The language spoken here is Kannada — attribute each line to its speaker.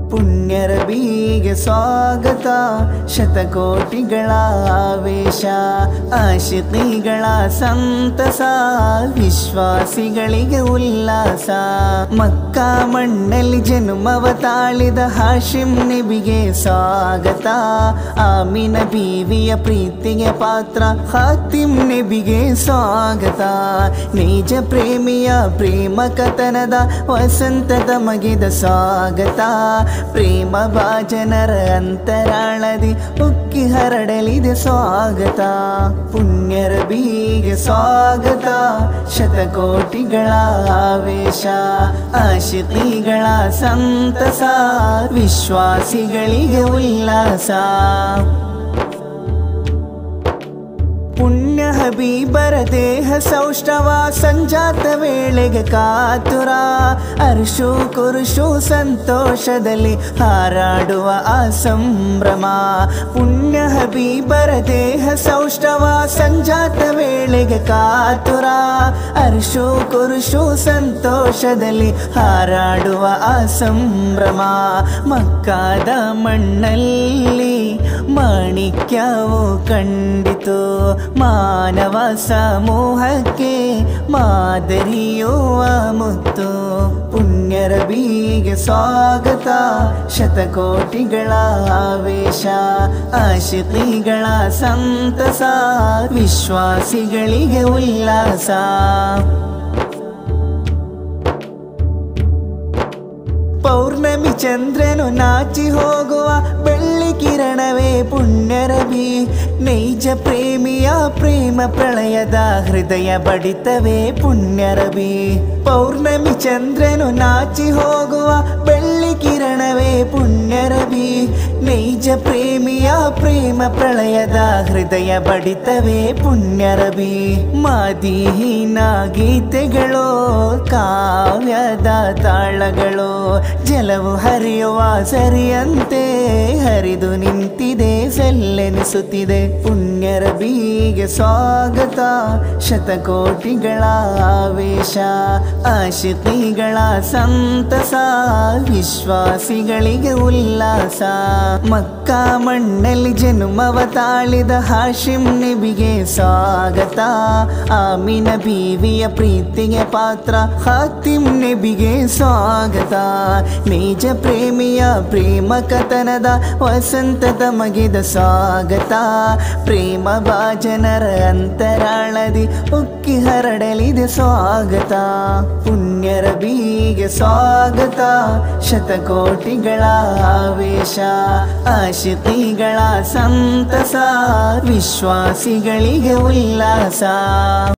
Speaker 1: ಪುಣ್ಯರ ಬೀಗೆ ಸ್ವಾಗತ ಶತಕೋಟಿಗಳ ಆವೇಶ ಆಶಿತಿಗಳ ಸಂತಸ ವಿಶ್ವಾಸಿಗಳಿಗೆ ಉಲ್ಲಾಸ ಮಕ್ಕ ಮಣ್ಣಲ್ಲಿ ಜನ್ಮವ ತಾಳಿದ ಹಾಶಿಂ ನಬಿಗೆ ಸ್ವಾಗತ ಆಮಿನ ಬೀವಿಯ ಪ್ರೀತಿಗೆ ಪಾತ್ರ ಹಾತಿಂ ನಬಿಗೆ ಸ್ವಾಗತ ನಿಜ ಪ್ರೇಮಿಯ ಪ್ರೇಮ ಕಥನದ ವಸಂತದ ಮಗಿದ ಸ್ವಾಗತ ಪ್ರೇಮ ಭಾಜನರ ಅಂತರಾಳದಿ ಉಕ್ಕಿ ಹರಡಲಿದೆ ಸ್ವಾಗತ ಪುಣ್ಯರ ಬೀಗೆ ಸ್ವಾಗತ ಶತಕೋಟಿಗಳ ಆವೇಶ ಆಶಿತಿಗಳ ಸಂತಸ ವಿಶ್ವಾಸಿಗಳಿಗೆ ಉಲ್ಲಾಸ ಪುಣ್ಯ ಹಬೀಬರ ದೇಹ ಸೌಷ್ಠವ ಸಂಜಾತ ವೇಳೆಗೆ ಕಾತುರ ಅರ್ಷು ಕುರುಷು ಸಂತೋಷದಲ್ಲಿ ಹಾರಾಡುವ ಆ ಸಂಭ್ರಮ ಪುಣ್ಯ ಹಬೀಬರ ದೇಹ ಸೌಷ್ಠವ ಸಂಜಾತ ವೇಳೆಗೆ ಕಾತುರ ಅರ್ಷು ಕುರುಷು ಸಂತೋಷದಲ್ಲಿ ಹಾರಾಡುವ ಆ ಸಂಭ್ರಮ ಮಕ್ಕಾದ ಮಣ್ಣಲ್ಲಿ ಮಾಣಿಕ್ಯವು ಕಂಡಿತು ಮಾನವ ಸಮೂಹಕ್ಕೆ ಮಾದರಿಯುವ ಮುತ್ತು ಪುಣ್ಯರ ಬೀಗೆ ಸ್ವಾಗತ ಶತಕೋಟಿಗಳ ಆವೇಶ ಆಶಿತಿಗಳ ಸಂತಸ ವಿಶ್ವಾಸಿಗಳಿಗೆ ಉಲ್ಲಾಸ ಪೌರ್ಣಮಿ ಚಂದ್ರನು ನಾಚಿ ಹೋಗುವ ಬೆಳ್ಳಿ ಕಿರಣವೇ ಪುಣ್ಯರವಿ ನೈಜ ಪ್ರೇಮಿಯ ಪ್ರೇಮ ಪ್ರಳಯದ ಹೃದಯ ಬಡಿತವೇ ಪುಣ್ಯರವಿ ಪೌರ್ಣಮಿ ಚಂದ್ರನು ನಾಚಿ ಹೋಗುವ ಬೆಳ್ಳಿ ಕಿರಣವೇ ಪುಣ್ಯರವಿ ನೈಜ ಪ್ರೇಮಿಯ ಪ್ರೇಮ ಪ್ರಳಯದ ಹೃದಯ ಬಡಿತವೇ ಪುಣ್ಯರವಿ ಮಾದಿಹೀನ ಗೀತೆಗಳು ಕಾವ್ಯದ ತಾಳಗಳು ಜಲವು ಹರಿಯುವ ಸರಿಯಂತೆ ಹರಿದು ನಿಂತಿದೆ ಸೆಲ್ಲೆನಿಸುತ್ತಿದೆ ಪುಣ್ಯರ ಬೀಗೆ ಸ್ವಾಗತ ಶತಕೋಟಿಗಳ ಆವೇಶ ಆಶಿತಿಗಳ ಸಂತಸ ವಿಶ್ವಾಸಿಗಳಿಗೆ ಉಲ್ಲಾಸ ಮಕ್ಕ ಮಣ್ಣಲ್ಲಿ ಜನ್ಮವ ತಾಳಿದ ಹಾಶಿಂ ನಬಿಗೆ ಸ್ವಾಗತ ಆಮಿನ ಬೀವಿಯ ಪ್ರೀತಿಗೆ ಪಾತ್ರ ಹಾತಿಂ ನಬಿಗೆ ಸ್ವಾಗತ ನಿಜ ಪ್ರೇಮಿಯ ಪ್ರೇಮ ಕಥನದ ವಸಂತದ ಮಗಿದ ಸ್ವಾಗತ ಪ್ರೇಮ ಭಾಜನರ ಅಂತರಾಳದಿ ಉಕ್ಕಿ ಹರಡಲಿದೆ ಸ್ವಾಗತ ಪುಣ್ಯರ ಬೀಗೆ ಸ್ವಾಗತ ಶತಕೋಟಿಗಳ ಆವೇಶ ಆಶಿತಿಗಳ ಸಂತಸ ವಿಶ್ವಾಸಿಗಳಿಗೆ ಉಲ್ಲಾಸ